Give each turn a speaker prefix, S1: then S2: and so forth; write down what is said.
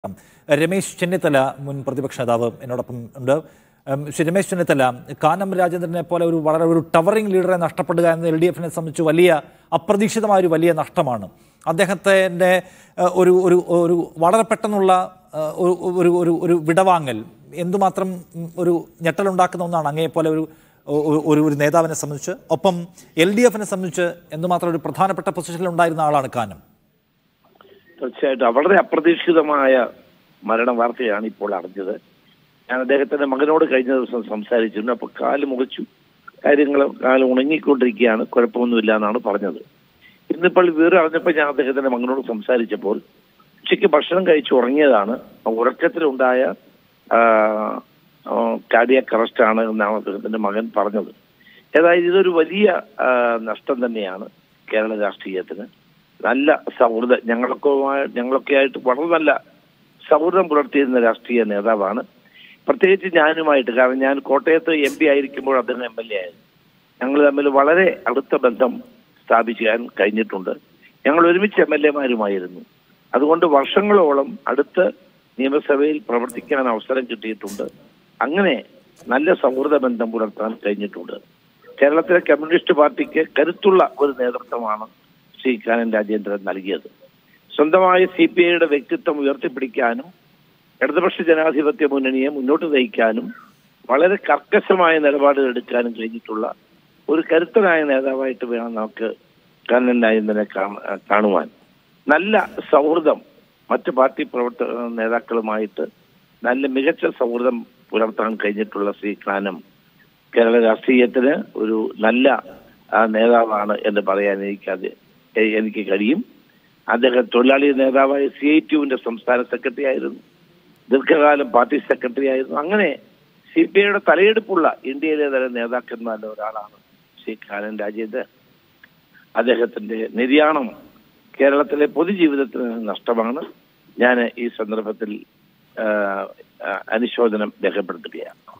S1: രമേശ് ചെന്നിത്തല മുൻ പ്രതിപക്ഷ നേതാവ് എന്നോടൊപ്പം ഉണ്ട് ഉം, ശ്രീ രമേശ് ചെന്നിത്തല കാനം രാജേന്ദ്രനെ പോലെ ഒരു വളരെ ഒരു ടവറിംഗ് ലീഡറെ നഷ്ടപ്പെടുക എന്നത് എൽ ഡി എഫിനെ സംബന്ധിച്ച് വലിയ അപ്രതീക്ഷിതമായ ഒരു വലിയ നഷ്ടമാണ് അദ്ദേഹത്തിൻ്റെ ഒരു ഒരു ഒരു വളരെ പെട്ടെന്നുള്ള ഏഹ്, ഒരു ഒരു ഒരു ഒരു വിടവാങ്ങൽ എന്തുമാത്രം ഉം, ഒരു ഞെട്ടലുണ്ടാക്കുന്ന ഒന്നാണ് അങ്ങേപ്പോലെ ഒരു ഒരു- ഒരു ഒരു നേതാവിനെ സംബന്ധിച്ച് ഒപ്പം എൽ ഡി എഫിനെ സംബന്ധിച്ച് എന്തുമാത്രം ഒരു പ്രധാനപ്പെട്ട പൊസിഷനിൽ ഉണ്ടായിരുന്ന ആളാണ് കാനം
S2: തീർച്ചയായിട്ടും വളരെ അപ്രതീക്ഷിതമായ മരണ വാർത്തയാണ് ഇപ്പോൾ അറിഞ്ഞത് ഞാൻ അദ്ദേഹത്തിന്റെ മകനോട് കഴിഞ്ഞ ദിവസം സംസാരിച്ചിരുന്നു അപ്പൊ കാല് മുറിച്ചു കാര്യങ്ങൾ കാല് ഉണങ്ങിക്കൊണ്ടിരിക്കുകയാണ് കുഴപ്പമൊന്നുമില്ല എന്നാണ് പറഞ്ഞത് ഇന്നിപ്പോൾ വിവരം അറിഞ്ഞപ്പോൾ ഞാൻ അദ്ദേഹത്തിന്റെ മകനോട് സംസാരിച്ചപ്പോൾ ഉച്ചയ്ക്ക് ഭക്ഷണം കഴിച്ച് ഉറങ്ങിയതാണ് ഉറക്കത്തിലുണ്ടായ കാർഡിയക് അറസ്റ്റ് ആണ് എന്നാണ് അദ്ദേഹത്തിന്റെ മകൻ പറഞ്ഞത് ഏതായാലും ഇതൊരു വലിയ ആ, നഷ്ടം തന്നെയാണ് കേരള രാഷ്ട്രീയത്തിന് നല്ല സൗഹൃദ ഞങ്ങളൊക്കെ ഞങ്ങളൊക്കെ ആയിട്ട് വളരെ നല്ല സൗഹൃദം പുലർത്തിയിരുന്ന രാഷ്ട്രീയ നേതാവാണ് പ്രത്യേകിച്ച് ഞാനുമായിട്ട് കാരണം ഞാൻ കോട്ടയത്ത് എം പി ആയിരിക്കുമ്പോൾ അദ്ദേഹം എം എൽ എ ആയിരുന്നു ഞങ്ങൾ തമ്മിൽ വളരെ അടുത്ത ബന്ധം സ്ഥാപിക്കാൻ കഴിഞ്ഞിട്ടുണ്ട് ഞങ്ങൾ ഒരുമിച്ച് എം എൽ എമാരുമായിരുന്നു അതുകൊണ്ട് വർഷങ്ങളോളം അടുത്ത് നിയമസഭയിൽ പ്രവർത്തിക്കാൻ അവസരം കിട്ടിയിട്ടുണ്ട് അങ്ങനെ നല്ല സൗഹൃദ ബന്ധം പുലർത്താൻ കഴിഞ്ഞിട്ടുണ്ട് കേരളത്തിലെ കമ്മ്യൂണിസ്റ്റ് പാർട്ടിക്ക് കരുത്തുള്ള ഒരു നേതൃത്വമാണ് ശ്രീ കാനൻ രാജേന്ദ്രൻ നൽകിയത് സ്വന്തമായ സി പി ഐയുടെ വ്യക്തിത്വം ഉയർത്തിപ്പിടിക്കാനും ഇടതുപക്ഷ ജനാധിപത്യ മുന്നണിയെ മുന്നോട്ട് നയിക്കാനും വളരെ കർക്കശമായ നിലപാടുകൾ എടുക്കാനും കഴിഞ്ഞിട്ടുള്ള ഒരു കരുത്തനായ നേതാവായിട്ട് വേണം നമുക്ക് കണ്ണൻ രാജേന്ദ്രനെ കാണ- കാണുവാൻ നല്ല സൗഹൃദം മറ്റ് പാർട്ടി പ്രവർത്തക നേതാക്കളുമായിട്ട് നല്ല മികച്ച സൗഹൃദം പുലർത്താൻ കഴിഞ്ഞിട്ടുള്ള ശ്രീ കാനം കേരള രാഷ്ട്രീയത്തിന് ഒരു നല്ല ആ, നേതാവാണ് എന്ന് പറയാൻ എനിക്കത് എ- എനിക്ക് കഴിയും അദ്ദേഹം തൊഴിലാളി നേതാവായ സി ഐ ടിയുവിന്റെ സംസ്ഥാന സെക്രട്ടറി ആയിരുന്നു ദീർഘകാലം പാർട്ടി സെക്രട്ടറി ആയിരുന്നു അങ്ങനെ സി പി ഐയുടെ തലയെടുപ്പുള്ള ഇന്ത്യയിലെ തന്നെ നേതാക്കന്മാരിൽ ഒരാളാണ് ശ്രീ കാനൻ രാജേന്ദ്രൻ അദ്ദേഹത്തിന്റെ നിര്യാണം കേരളത്തിലെ പൊതുജീവിതത്തിന് നഷ്ടമാണ് ഞാൻ ഈ സന്ദർഭത്തിൽ ആ, ആ, അനുശോചനം രേഖപ്പെടുത്തുകയാണ്